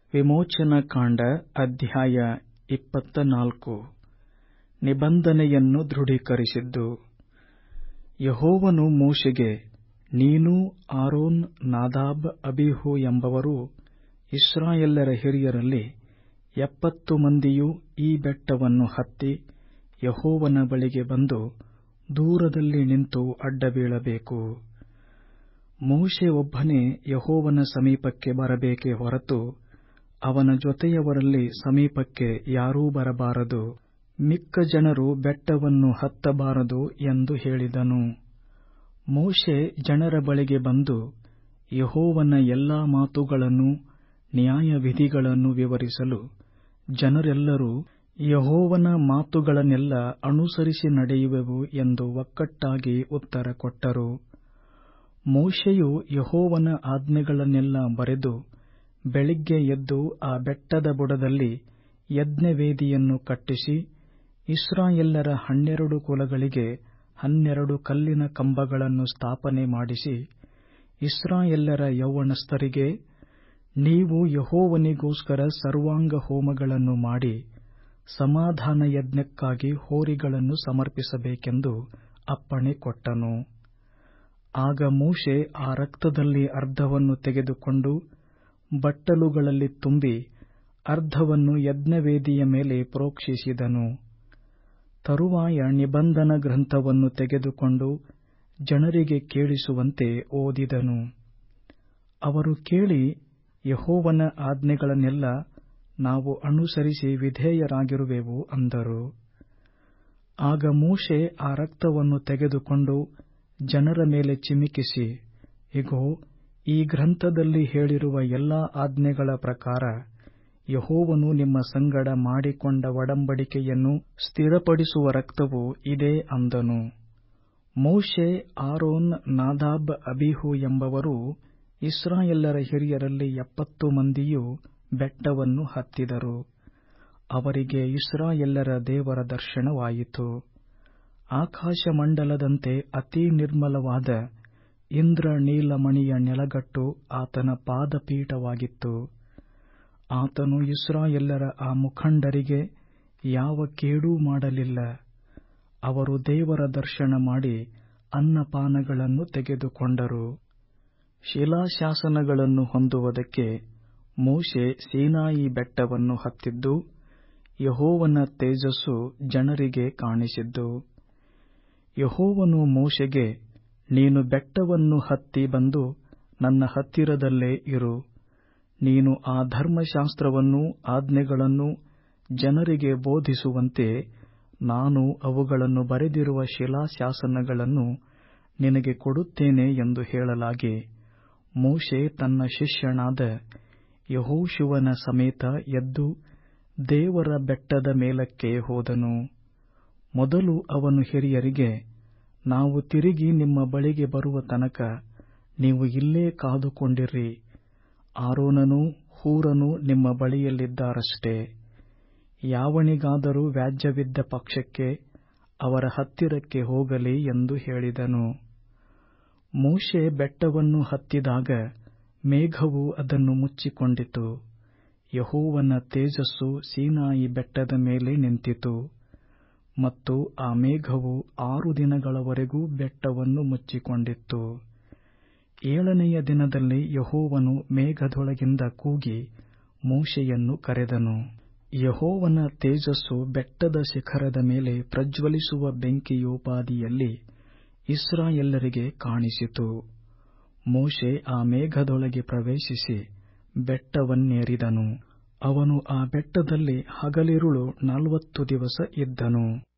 ವಿಮೋಚನಕಾಂಡ ಅಧ್ಯಾಯ ಇಪ್ಪತ್ತನಾಲ್ಕು ನಿಬಂಧನೆಯನ್ನು ದೃಢೀಕರಿಸಿದ್ದು ಯೆಹೋವನು ಮೋಶೆಗೆ ನೀನೂ ಆರೋನ್ ನಾದಾಬ್ ಅಬೀಹು ಎಂಬವರೂ ಇಸ್ರಾಯೇಲ್ಯರ ಹಿರಿಯರಲ್ಲಿ ಎಪ್ಪತ್ತು ಮಂದಿಯೂ ಈ ಬೆಟ್ಟವನ್ನು ಹತ್ತಿ ಯೆಹೋವನ ಬಳಿಗೆ ಬಂದು ದೂರದಲ್ಲಿ ನಿಂತು ಅಡ್ಡಬೀಳಬೇಕು ಮೋಶೆ ಒಬ್ಬನೇ ಯೆಹೋವನ ಸಮೀಪಕ್ಕೆ ಬರಬೇಕೇ ಹೊರತು ಅವನ ಜೊತೆಯವರಲ್ಲಿ ಸಮೀಪಕ್ಕೆ ಯಾರೂ ಬರಬಾರದು ಮಿಕ್ಕ ಜನರು ಬೆಟ್ಟವನ್ನು ಹತ್ತಬಾರದು ಎಂದು ಹೇಳಿದನು ಮೋಶೆ ಜನರ ಬಳಿಗೆ ಬಂದು ಯೆಹೋವನ ಎಲ್ಲಾ ಮಾತುಗಳನ್ನೂ ನ್ಯಾಯವಿಧಿಗಳನ್ನು ವಿವರಿಸಲು ಜನರೆಲ್ಲರೂ ಯೆಹೋವನ ಮಾತುಗಳನ್ನೆಲ್ಲಾ ಅನುಸರಿಸಿ ನಡೆಯುವೆವು ಎಂದು ಒಕ್ಕಟ್ಟಾಗಿ ಉತ್ತರ ಕೊಟ್ಟರು ಮೋಶೆಯು ಯೆಹೋವನ ಆಜ್ಞೆಗಳನ್ನೆಲ್ಲಾ ಬರೆದು ಬೆಳಿಗ್ಗೆ ಎದ್ದು ಆ ಬೆಟ್ಟದ ಬುಡದಲ್ಲಿ ಯಜ್ಞವೇದಿಯನ್ನು ಕಟ್ಟಿಸಿ ಇಸ್ರಾಯೇಲ್ಯರ ಹನ್ನೆರಡು ಕುಲಗಳಿಗೆ ಹನ್ನೆರಡು ಕಲ್ಲಿನ ಕಂಬಗಳನ್ನು ಸ್ಥಾಪನೆ ಮಾಡಿಸಿ ಇಸ್ರಾಯೇಲ್ಯರ ಯೌವನಸ್ಥರಿಗೆ ನೀವು ಯೆಹೋವನಿಗೋಸ್ಕರ ಸರ್ವಾಂಗ ಹೋಮಗಳನ್ನು ಮಾಡಿ ಸಮಾಧಾನ ಯಜ್ಞಕ್ಕಾಗಿ ಹೋರಿಗಳನ್ನು ಸಮರ್ಪಿಸಬೇಕೆಂದು ಅಪ್ಪಣೆ ಕೊಟ್ಟನು ಆಗ ಮೋಶೆ ಆ ರಕ್ತದಲ್ಲಿ ಅರ್ಧವನ್ನು ತೆಗೆದುಕೊಂಡು ಬಟ್ಟಲುಗಳಲ್ಲಿ ತುಂಬಿ ಅರ್ಧವನ್ನು ಯಜ್ಞವೇದಿಯ ಮೇಲೆ ಪ್ರೋಕ್ಷಿಸಿದನು ತರುವಾಯ ನಿಬಂಧನ ಗ್ರಂಥವನ್ನು ತೆಗೆದುಕೊಂಡು ಜನರಿಗೆ ಕೇಳಿಸುವಂತೆ ಓದಿದನು ಅವರು ಕೇಳಿ ಯೆಹೋವನ ಆಜ್ಞೆಗಳನ್ನೆಲ್ಲಾ ನಾವು ಅನುಸರಿಸಿ ವಿಧೇಯರಾಗಿರುವೆವು ಅಂದರು ಆಗ ಮೋಶೆ ಆ ರಕ್ತವನ್ನು ತೆಗೆದುಕೊಂಡು ಜನರ ಮೇಲೆ ಚಿಮಿಕಿಸಿ ಇಗೋ ಈ ಗ್ರಂಥದಲ್ಲಿ ಹೇಳಿರುವ ಎಲ್ಲಾ ಆಜ್ಞೆಗಳ ಪ್ರಕಾರ ಯೆಹೋವನು ನಿಮ್ಮ ಸಂಗಡ ಮಾಡಿಕೊಂಡ ಒಡಂಬಡಿಕೆಯನ್ನು ಸ್ಥಿರಪಡಿಸುವ ರಕ್ತವು ಇದೇ ಅಂದನು ಮೋಶೆ ಆರೋನ್ ನಾದಾಬ್ ಅಬೀಹು ಎಂಬವರೂ ಇಸ್ರಾಯೇಲ್ಯರ ಹಿರಿಯರಲ್ಲಿ ಎಪ್ಪತ್ತು ಮಂದಿಯೂ ಬೆಟ್ಟವನ್ನು ಹತ್ತಿದರು ಅವರಿಗೆ ಇಸ್ರಾಯೇಲ್ಯರ ದೇವರ ದರ್ಶನವಾಯಿತು ಆಕಾಶಮಂಡಲದಂತೆ ಅತಿ ನಿರ್ಮಲವಾದ ಇಂದ್ರನೀಲಮಣಿಯ ನೆಲಗಟ್ಟು ಆತನ ಪಾದಪೀಠವಾಗಿತ್ತು ಆತನು ಇಸ್ರಾಯೇಲ್ಯರ ಆ ಮುಖಂಡರಿಗೆ ಯಾವ ಕೇಡೂ ಮಾಡಲಿಲ್ಲ ಅವರು ದೇವರ ದರ್ಶನ ಮಾಡಿ ಅನ್ನಪಾನಗಳನ್ನು ತೆಗೆದುಕೊಂಡರು ಶಿಲಾಶಾಸನಗಳನ್ನು ಹೊಂದುವುದಕ್ಕೆ ಮೋಶೆ ಸೀನಾಯಿ ಬೆಟ್ಟವನ್ನು ಹತ್ತಿದ್ದು ಯೆಹೋವನ ತೇಜಸ್ಸು ಜನರಿಗೆ ಕಾಣಿಸಿದ್ದು ಯೆಹೋವನು ಮೋಶೆಗೆ ನೀನು ಬೆಟ್ಟವನ್ನು ಹತ್ತಿ ಬಂದು ನನ್ನ ಹತ್ತಿರದಲ್ಲೇ ಇರು ನೀನು ಆ ಧರ್ಮಶಾಸ್ತ್ರವನ್ನೂ ಆಜ್ಞೆಗಳನ್ನೂ ಜನರಿಗೆ ಬೋಧಿಸುವಂತೆ ನಾನು ಅವುಗಳನ್ನು ಬರೆದಿರುವ ಶಿಲಾಶಾಸನಗಳನ್ನು ನಿನಗೆ ಕೊಡುತ್ತೇನೆ ಎಂದು ಹೇಳಲಾಗಿ ಮೋಶೆ ತನ್ನ ಶಿಷ್ಯನಾದ ಯೆಹೋಶುವನ ಸಮೇತ ಎದ್ದು ದೇವರ ಬೆಟ್ಟದ ಮೇಲಕ್ಕೆ ಹೋದನು ಮೊದಲು ಅವನು ಹಿರಿಯರಿಗೆ ನಾವು ತಿರುಗಿ ನಿಮ್ಮ ಬಳಿಗೆ ಬರುವ ತನಕ ನೀವು ಇಲ್ಲೇ ಕಾದುಕೊಂಡಿರ್ರಿ ಆರೋನನೂ ಹೂರನೂ ನಿಮ್ಮ ಬಳಿಯಲ್ಲಿದ್ದಾರಷ್ಟೇ ಯಾವನಿಗಾದರೂ ವ್ಯಾಜ್ಯವಿದ್ದ ಪಕ್ಷಕ್ಕೆ ಅವರ ಹತ್ತಿರಕ್ಕೆ ಹೋಗಲಿ ಎಂದು ಹೇಳಿದನು ಮೋಶೆ ಬೆಟ್ಟವನ್ನು ಹತ್ತಿದಾಗ ಮೇಘವು ಅದನ್ನು ಮುಚ್ಚಿಕೊಂಡಿತು ಯೆಹೋವನ ತೇಜಸ್ಸು ಸೀನಾಯಿ ಬೆಟ್ಟದ ಮೇಲೆ ನಿಂತಿತು ಮತ್ತು ಆ ಮೇಘವು ಆರು ದಿನಗಳವರೆಗೂ ಬೆಟ್ಟವನ್ನು ಮುಚ್ಚಿಕೊಂಡಿತ್ತು ಏಳನೆಯ ದಿನದಲ್ಲಿ ಯೆಹೋವನು ಮೇಘದೊಳಗಿಂದ ಕೂಗಿ ಮೋಶೆಯನ್ನು ಕರೆದನು ಯೆಹೋವನ ತೇಜಸ್ಸು ಬೆಟ್ಟದ ಶಿಖರದ ಮೇಲೆ ಪ್ರಜ್ವಲಿಸುವ ಬೆಂಕಿಯೋಪಾದಿಯಲ್ಲಿ ಇಸ್ರಾಯೇಲ್ಯರಿಗೆ ಕಾಣಿಸಿತು ಮೋಶೆ ಆ ಮೇಘದೊಳಗೆ ಪ್ರವೇಶಿಸಿ ಬೆಟ್ಟವನ್ನೇರಿದನು ಅವನು ಆ ಬೆಟ್ಟದಲ್ಲಿ ಹಗಲಿರುಳು ನಲವತ್ತು ದಿವಸ ಇದ್ದನು